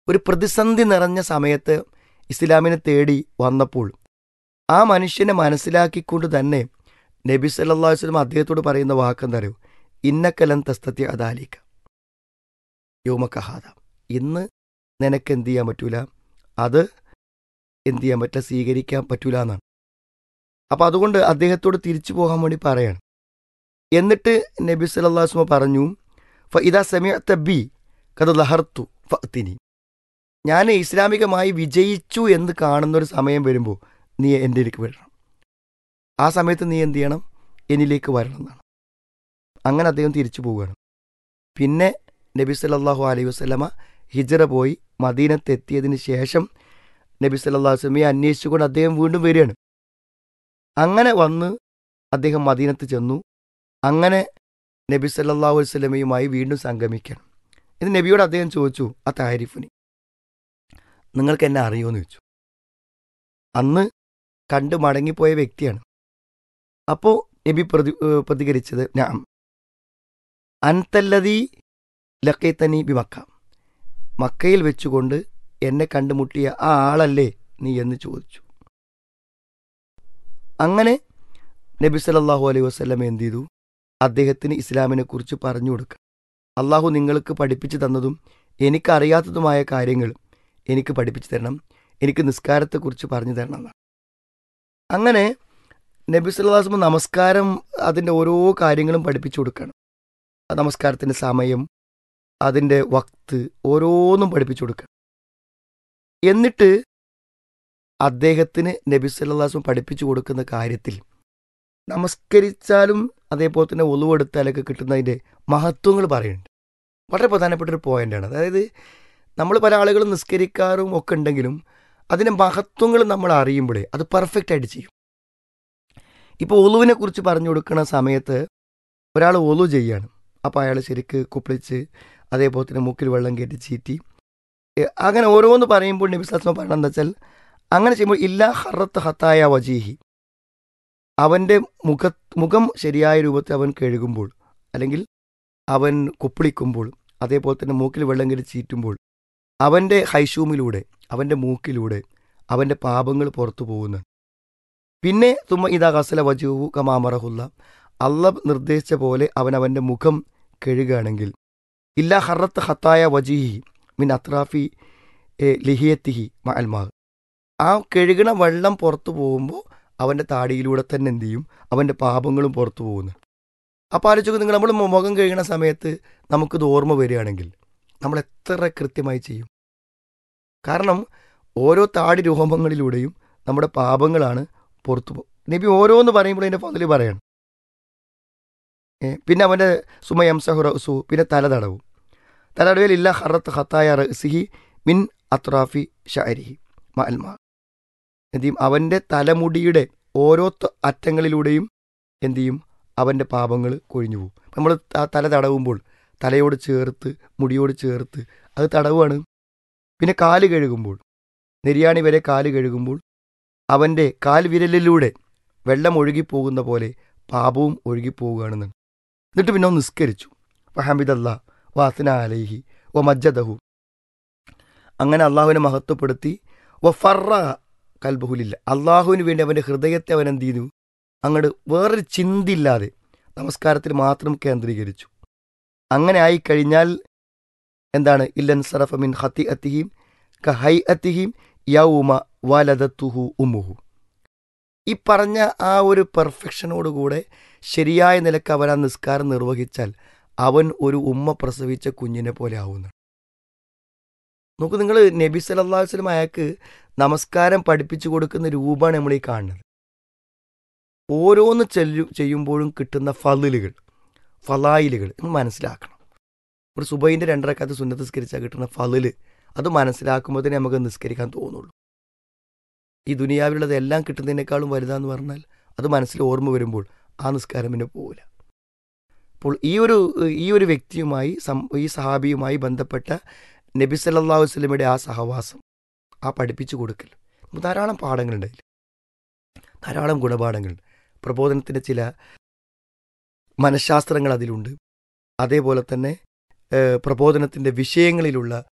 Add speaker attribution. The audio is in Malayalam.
Speaker 1: ഒരു പ്രതിസന്ധി നിറഞ്ഞ സമയത്ത് ഇസ്ലാമിനെ തേടി വന്നപ്പോൾ ആ മനുഷ്യനെ മനസ്സിലാക്കിക്കൊണ്ട് തന്നെ നബി സല്ലല്ലാഹു അലൈഹി വസല്ലം അദ്ദേഹത്തോട് പറയുന്ന വാക്കെന്താ അറിയോ ഇന്നക്കലൻ തസ്തത്യ അദാലിക്ക യോമക്കഹാദ ഇന്ന് നിനക്ക് എന്ത് ചെയ്യാൻ പറ്റൂല അത് എന്ത് ചെയ്യാൻ പറ്റില്ല സ്വീകരിക്കാൻ പറ്റൂല എന്നാണ് അപ്പം അതുകൊണ്ട് അദ്ദേഹത്തോട് തിരിച്ചു പോകാൻ വേണ്ടി പറയാണ് എന്നിട്ട് നബി സല്ലല്ലാഹു അലൈഹി വസല്ലം പറഞ്ഞു ഫ ഇതാ സമയത്ത ബി കഥ ലഹർത്തു ഫത്തിനി ഞാൻ ഇസ്ലാമികമായി വിജയിച്ചു എന്ന് കാണുന്ന ഒരു സമയം വരുമ്പോൾ നീ എൻ്റെ ഇതിലേക്ക് വരണം ആ സമയത്ത് നീ എന്ത് ചെയ്യണം എന്നിലേക്ക് വരണം എന്നാണ് അങ്ങനെ അദ്ദേഹം തിരിച്ചു പോവുകയാണ് പിന്നെ നബി സല്ലല്ലാഹു അലൈഹി വസല്ലമ ഹിജറ പോയി മദീനത്തെത്തിയതിന് ശേഷം നബി സല്ലല്ലാഹു അലൈഹി വസല്ലമയെ അന്വേഷിച്ചുകൊണ്ട് അദ്ദേഹം വീണ്ടും വരികയാണ് അങ്ങനെ വന്ന് അദ്ദേഹം മദീനത്ത് ചെന്നു അങ്ങനെ നബി സല്ലല്ലാഹു അലൈഹി വസല്ലമയുമായി വീണ്ടും സംഗമിക്കണം ഇത് നബിയോട് അദ്ദേഹം ചോദിച്ചു ആ താരിഫിനി നിങ്ങൾക്ക് എന്നെ അറിയുമെന്ന് ചോദിച്ചു അന്ന് കണ്ട് മടങ്ങിപ്പോയ വ്യക്തിയാണ് അപ്പോൾ നബി പ്രതി ഏഹ് പ്രതികരിച്ചത് ഞാൻ അൻതല്ലതി ലക്കൈത്തനി ബി മക്ക മക്കയിൽ വെച്ചുകൊണ്ട് എന്നെ കണ്ടുമുട്ടിയ ആ ആളല്ലേ നീ എന്ന് ചോദിച്ചു അങ്ങനെ നബി സല്ലല്ലാഹു അലൈഹി വസല്ലം എന്ത് ചെയ്തു അദ്ദേഹത്തിന് ഇസ്ലാമിനെ കുറിച്ച് പറഞ്ഞു കൊടുക്കുക അള്ളാഹു നിങ്ങൾക്ക് പഠിപ്പിച്ചു തന്നതും എനിക്കറിയാത്തതുമായ കാര്യങ്ങൾ എനിക്ക് പഠിപ്പിച്ചു തരണം എനിക്ക് നിസ്കാരത്തെക്കുറിച്ച് പറഞ്ഞു തരണം എന്നാണ് അങ്ങനെ നബി സല്ലാസ്മ നമസ്കാരം അതിൻ്റെ ഓരോ കാര്യങ്ങളും പഠിപ്പിച്ചു കൊടുക്കണം ആ നമസ്കാരത്തിൻ്റെ സമയം അതിൻ്റെ വക്ത് ഓരോന്നും പഠിപ്പിച്ചു കൊടുക്കണം എന്നിട്ട് അദ്ദേഹത്തിന് നബി സല്ലാസ്മ പഠിപ്പിച്ചു കൊടുക്കുന്ന കാര്യത്തിൽ നമസ്കരിച്ചാലും അതേപോലെ തന്നെ ഒളിവെടുത്താലൊക്കെ കിട്ടുന്നതിൻ്റെ മഹത്വങ്ങൾ പറയുന്നുണ്ട് വളരെ പ്രധാനപ്പെട്ട ഒരു പോയിന്റാണ് അതായത് നമ്മൾ പല ആളുകളും നിസ്കരിക്കാറും ഒക്കെ ഉണ്ടെങ്കിലും അതിൻ്റെ മഹത്വങ്ങൾ നമ്മൾ അറിയുമ്പോഴേ അത് പെർഫെക്റ്റ് ആയിട്ട് ചെയ്യും ഇപ്പോൾ ഒലുവിനെ കുറിച്ച് പറഞ്ഞു കൊടുക്കുന്ന സമയത്ത് ഒരാൾ ഒലു ചെയ്യാണ് അപ്പോൾ അയാൾ ശരിക്ക് കുപ്പിളിച്ച് അതേപോലെ തന്നെ മൂക്കിൽ വെള്ളം കയറ്റി ചീറ്റി ഏ, അങ്ങനെ ഓരോന്ന് പറയുമ്പോൾ നബിസ്ലാസ്മ പറയണം എന്താ വെച്ചാൽ അങ്ങനെ ചെയ്യുമ്പോൾ ഇല്ലാ ഹറത്ത് ഹത്തായ വജീഹി അവൻ്റെ മുഖ മുഖം ശരിയായ രൂപത്തിൽ അവൻ കഴുകുമ്പോൾ അല്ലെങ്കിൽ അവൻ കുപ്പിളിക്കുമ്പോൾ അതേപോലെ തന്നെ മൂക്കിൽ വെള്ളം കയറ്റി ചീറ്റുമ്പോൾ അവൻ്റെ ഹൈഷൂമിലൂടെ അവൻ്റെ മൂക്കിലൂടെ അവൻ്റെ പാപങ്ങൾ പുറത്തു പോകുന്നു പിന്നെ തുമ്മ ഇതാ കസല വജുവു കമാമറഹുല്ല അള്ള നിർദ്ദേശിച്ച പോലെ അവൻ അവൻ്റെ മുഖം കഴുകുകയാണെങ്കിൽ ഇല്ല ഹറത്ത് ഹത്തായ വജീഹി മിൻ അത്രാഫി എ, ലിഹിയത്തിഹി മഅൽമാ ആ കഴുകണ വെള്ളം പുറത്തു പോകുമ്പോൾ അവൻ്റെ താടിയിലൂടെ തന്നെ എന്ത് ചെയ്യും അവൻ്റെ പാപങ്ങളും പുറത്തു പോകുന്നു അപ്പോൾ ആലോചിക്കും നിങ്ങൾ നമ്മൾ മുഖം കഴുകണ സമയത്ത് നമുക്കിത് ഓർമ്മ വരികയാണെങ്കിൽ നമ്മൾ എത്ര കൃത്യമായി ചെയ്യും കാരണം ഓരോ താടി രോമങ്ങളിലൂടെയും നമ്മുടെ പാപങ്ങളാണ് പുറത്തു പോകും നബി ഓരോന്ന് പറയുമ്പോൾ അതിൻ്റെ ഫതിൽ പറയണം ഏ, പിന്നെ അവൻ്റെ സുമയംസഹു റസു പിന്നെ തല തടവും തല തടവിൽ ഇല്ല ഹറത്ത് ഹത്തായ റസിഹി മിൻ അത്രാഫി ഷാരിഹി മൽമാ എന്ത് ചെയ്യും അവൻ്റെ തലമുടിയുടെ ഓരോ ത- അറ്റങ്ങളിലൂടെയും എന്ത് ചെയ്യും അവൻ്റെ പാപങ്ങൾ കൊഴിഞ്ഞു പോകും നമ്മൾ തല തടവുമ്പോൾ തലയോട് ചേർത്ത് മുടിയോട് ചേർത്ത് അത് തടവാണ് പിന്നെ കാല് കഴുകുമ്പോൾ നെരിയാണി വരെ കാല് കഴുകുമ്പോൾ അവൻ്റെ കാൽ വിരലിലൂടെ വെള്ളം ഒഴുകിപ്പോകുന്ന പോലെ പാപവും ഒഴുകിപ്പോവുകയാണെന്ന് എന്നിട്ട് പിന്നെ ഒന്ന് നിസ്കരിച്ചു വഹമിദല്ല വാസന അലൈഹി വ മജ്ജദഹു അങ്ങനെ അള്ളാഹുവിനെ മഹത്വപ്പെടുത്തി വ ഫറ കൽബഹുലില്ല അള്ളാഹുവിന് വേണ്ടി അവൻ്റെ ഹൃദയത്തെ അവൻ എന്ത് ചെയ്തു അങ്ങോട്ട് വേറൊരു ചിന്തയില്ലാതെ നമസ്കാരത്തിൽ മാത്രം കേന്ദ്രീകരിച്ചു അങ്ങനെ ആയിക്കഴിഞ്ഞാൽ എന്താണ് ഇല്ലൻ സറഫ മിൻ ഹത്തി അത്തിഹിം കഹൈ അത്തിഹിം യൗമ വലതത്തുഹു ഉമ്മുഹു ഈ പറഞ്ഞ ആ ഒരു പെർഫെക്ഷനോടുകൂടെ ശരിയായ നിലക്ക് അവൻ ആ നിസ്കാരം നിർവഹിച്ചാൽ അവൻ ഒരു ഉമ്മ പ്രസവിച്ച കുഞ്ഞിനെ പോലെ ആവുന്നു നോക്കൂ നിങ്ങൾ നബി സല്ലല്ലാഹു അലൈഹി വസല്ലം അയാൾക്ക് നമസ്കാരം പഠിപ്പിച്ചു കൊടുക്കുന്ന രൂപമാണ് നമ്മൾ ഈ കാണുന്നത് ഓരോന്ന് ചെല്ലു ചെയ്യുമ്പോഴും കിട്ടുന്ന ഫലിലുകൾ ഫലായിലുകൾ എന്ന് മനസ്സിലാക്കണം ഒരു സുബൈൻ്റെ രണ്ടരക്കാലത്ത് സുന്നത്ത് നിസ്കരിച്ചാൽ കിട്ടുന്ന ഫലില് അത് മനസ്സിലാക്കുമ്പോൾ തന്നെ നമുക്ക് നിസ്കരിക്കാൻ തോന്നുള്ളൂ ഈ ദുനിയാവിലുള്ളത് എല്ലാം കിട്ടുന്നതിനേക്കാളും വലുതാന്ന് പറഞ്ഞാൽ അത് മനസ്സിൽ ഓർമ്മ വരുമ്പോൾ ആ നിസ്കാരം പിന്നെ പോവില്ല അപ്പോൾ ഈ ഒരു ഈ ഒരു വ്യക്തിയുമായി സം- ഈ സഹാബിയുമായി ബന്ധപ്പെട്ട നബി സല്ലല്ലാഹു അലൈഹി വസല്ലമയുടെ ആ സഹവാസം ആ പഠിപ്പിച്ചു കൊടുക്കൽ നമുക്ക് ധാരാളം പാഠങ്ങളുണ്ട് അതിൽ ധാരാളം ഗുണപാഠങ്ങളുണ്ട് പ്രബോധനത്തിൻ്റെ ചില മനഃശാസ്ത്രങ്ങൾ അതിലുണ്ട് അതേപോലെ തന്നെ ഏഹ്, പ്രബോധനത്തിൻ്റെ വിഷയങ്ങളിലുള്ള